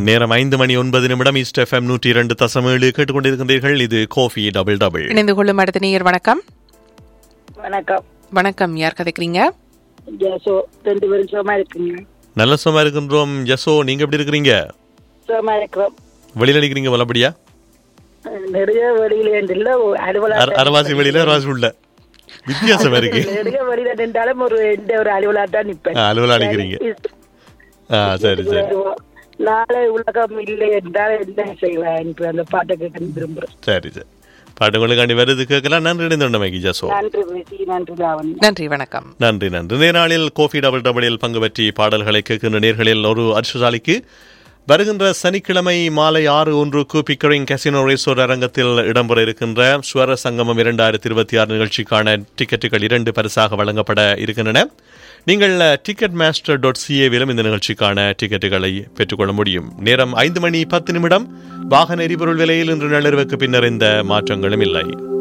நேரம் ஐந்து மணி ஒன்பது நிமிடம் ஈஸ்ட் எஃப்எம் நூற்றி இரண்டு தசம் ஏழு கேட்டுக்கொண்டிருக்கின்றீர்கள் இது கோஃபி டபுள் டபுள் இணைந்து கொள்ளும் அடுத்த நேயர் வணக்கம் வணக்கம் வணக்கம் யார் கதைக்கிறீங்க ஜெசோ ரெண்டு பேரும் சுகமா இருக்குங்க நல்ல சுகமா இருக்கின்றோம் யசோ நீங்க எப்படி இருக்கிறீங்க சுகமா இருக்கிறோம் வெளியில அடிக்கிறீங்க வல்லபடியா அஹ் நிறைய வெளியில இல்ல அர- அலுவலகம் அரவாசி வெளியில அரவாசி உள்ள வித்தியாசம் இருக்கு நிறைய வெளியில நின்றாலும் ஒரு எந்த ஒரு அலுவலாக நிப்பேன் ஆ, அலுவலா நிக்கிறீங்க. ஆ சரி சரி வருவோம். நாளை உலகம் இல்லை என்றால் என்ன செய்யலாம் என்று அந்த பாட்டை கேட்க விரும்புறேன் சரி சரி பாட்டு உங்களுக்காண்டி வருது கேட்கலாம் நன்றி இணைந்துள்ளமைக்கு ஜசோ நன்றி பேசி நன்றி ராவணி நன்றி வணக்கம் நன்றி நன்றி இந்த நாளில் கோஃபி டபுள் டபுளில் பங்கு பற்றி பாடல்களை கேட்கின்ற நேர்களில் ஒரு அதிர்ஷ்டசாலிக்கு வருகின்ற சனிக்கிழமை மாலை ஆறு ஒன்றுக்கு பிக்கரிங் கசினோ ரேசோர் அரங்கத்தில் இடம்பெற இருக்கின்ற ஸ்வர சங்கமம் இரண்டாயிரத்தி இருபத்தி ஆறு நிகழ்ச்சிக்கான டிக்கெட்டுகள் இரண்டு பரிசாக வழங்கப்பட இருக்கின்றன நீங்கள் டிக்கெட் மாஸ்டர் டாட் சிஏவிலும் இந்த நிகழ்ச்சிக்கான டிக்கெட்டுகளை பெற்றுக்கொள்ள முடியும் நேரம் ஐந்து மணி பத்து நிமிடம் வாகன எரிபொருள் விலையில் இன்று நள்ளிரவுக்கு பின்னர் எந்த மாற்றங்களும் இல்லை